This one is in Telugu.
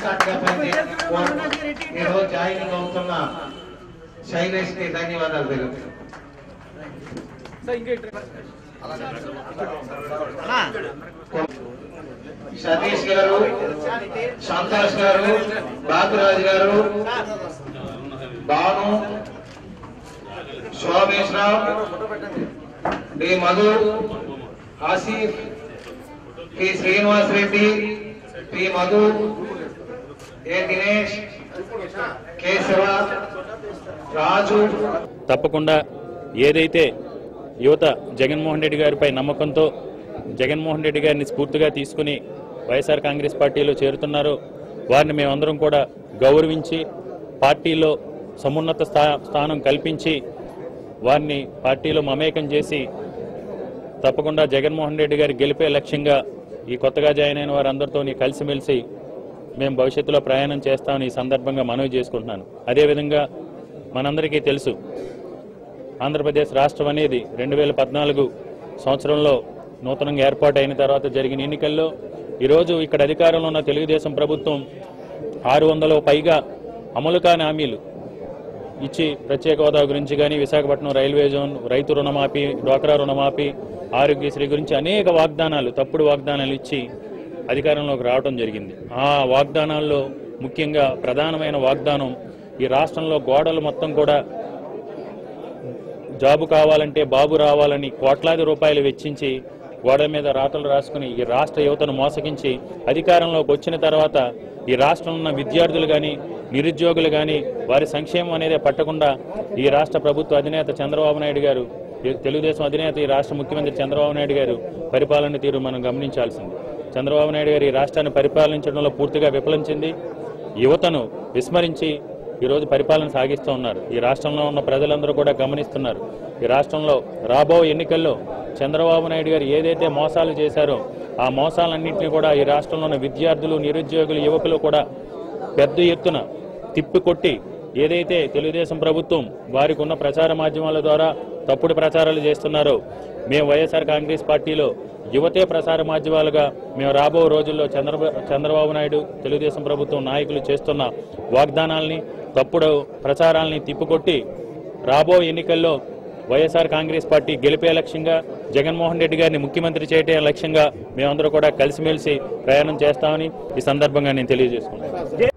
కలిసికట్టుగా పనిచేయాలని కోరుతూ ఈరోజు జాయినింగ్ అవుతున్న శైలేష్ కి ధన్యవాదాలు తెలుపుతున్నాను సతీష్ గారు Santosh garu Baburaju garu Bhanu Shobheswararao D Madhu Asif P Srinivas Reddy P Madhu A Dinesh Keshava Raju తప్పకుండా ఏదైతే యువత జగన్మోహన్ రెడ్డి గారిపై నమ్మకంతో జగన్మోహన్ రెడ్డి గారిని స్ఫూర్తిగా తీసుకుని వైఎస్ఆర్ కాంగ్రెస్ పార్టీలో చేరుతున్నారో వారిని మేమందరం కూడా గౌరవించి పార్టీలో సమున్నత స్థా స్థానం కల్పించి వారిని పార్టీలో మమేకం చేసి తప్పకుండా జగన్మోహన్ రెడ్డి గారి గెలిపే లక్ష్యంగా ఈ కొత్తగా జాయిన్ అయిన వారందరితో కలిసిమెలిసి మేము భవిష్యత్తులో ప్రయాణం చేస్తామని ఈ సందర్భంగా మనవి చేసుకుంటున్నాను అదేవిధంగా మనందరికీ తెలుసు ఆంధ్రప్రదేశ్ రాష్ట్రం అనేది రెండు వేల పద్నాలుగు సంవత్సరంలో నూతనంగా ఏర్పాటు అయిన తర్వాత జరిగిన ఎన్నికల్లో ఈరోజు ఇక్కడ అధికారంలో ఉన్న తెలుగుదేశం ప్రభుత్వం ఆరు వందల పైగా అమలు కాని హామీలు ఇచ్చి ప్రత్యేక హోదా గురించి కానీ విశాఖపట్నం రైల్వే జోన్ రైతు రుణమాఫీ డ్వాక్రా రుణమాఫీ ఆరోగ్యశ్రీ గురించి అనేక వాగ్దానాలు తప్పుడు వాగ్దానాలు ఇచ్చి అధికారంలోకి రావడం జరిగింది ఆ వాగ్దానాల్లో ముఖ్యంగా ప్రధానమైన వాగ్దానం ఈ రాష్ట్రంలో గోడలు మొత్తం కూడా జాబు కావాలంటే బాబు రావాలని కోట్లాది రూపాయలు వెచ్చించి గోడ మీద రాతలు రాసుకుని ఈ రాష్ట్ర యువతను మోసగించి అధికారంలోకి వచ్చిన తర్వాత ఈ రాష్ట్రంలో ఉన్న విద్యార్థులు కానీ నిరుద్యోగులు కానీ వారి సంక్షేమం అనేది పట్టకుండా ఈ రాష్ట్ర ప్రభుత్వ అధినేత చంద్రబాబు నాయుడు గారు ఈ తెలుగుదేశం అధినేత ఈ రాష్ట్ర ముఖ్యమంత్రి చంద్రబాబు నాయుడు గారు పరిపాలన తీరు మనం గమనించాల్సింది చంద్రబాబు నాయుడు గారు ఈ రాష్ట్రాన్ని పరిపాలించడంలో పూర్తిగా విఫలించింది యువతను విస్మరించి ఈరోజు పరిపాలన సాగిస్తూ ఉన్నారు ఈ రాష్ట్రంలో ఉన్న ప్రజలందరూ కూడా గమనిస్తున్నారు ఈ రాష్ట్రంలో రాబో ఎన్నికల్లో చంద్రబాబు నాయుడు గారు ఏదైతే మోసాలు చేశారో ఆ మోసాలన్నింటినీ కూడా ఈ రాష్ట్రంలో ఉన్న విద్యార్థులు నిరుద్యోగులు యువకులు కూడా పెద్ద ఎత్తున తిప్పికొట్టి ఏదైతే తెలుగుదేశం ప్రభుత్వం వారికి ఉన్న ప్రచార మాధ్యమాల ద్వారా తప్పుడు ప్రచారాలు చేస్తున్నారో మేము వైఎస్ఆర్ కాంగ్రెస్ పార్టీలో యువతే ప్రసార మాధ్యమాలుగా మేము రాబో రోజుల్లో చంద్ర చంద్రబాబు నాయుడు తెలుగుదేశం ప్రభుత్వం నాయకులు చేస్తున్న వాగ్దానాల్ని తప్పుడు ప్రచారాల్ని తిప్పికొట్టి రాబో ఎన్నికల్లో వైఎస్ఆర్ కాంగ్రెస్ పార్టీ గెలిపే లక్ష్యంగా జగన్మోహన్ రెడ్డి గారిని ముఖ్యమంత్రి చేయటం లక్ష్యంగా మేమందరూ కూడా కలిసిమెలిసి ప్రయాణం చేస్తామని ఈ సందర్భంగా నేను తెలియజేసుకున్నాను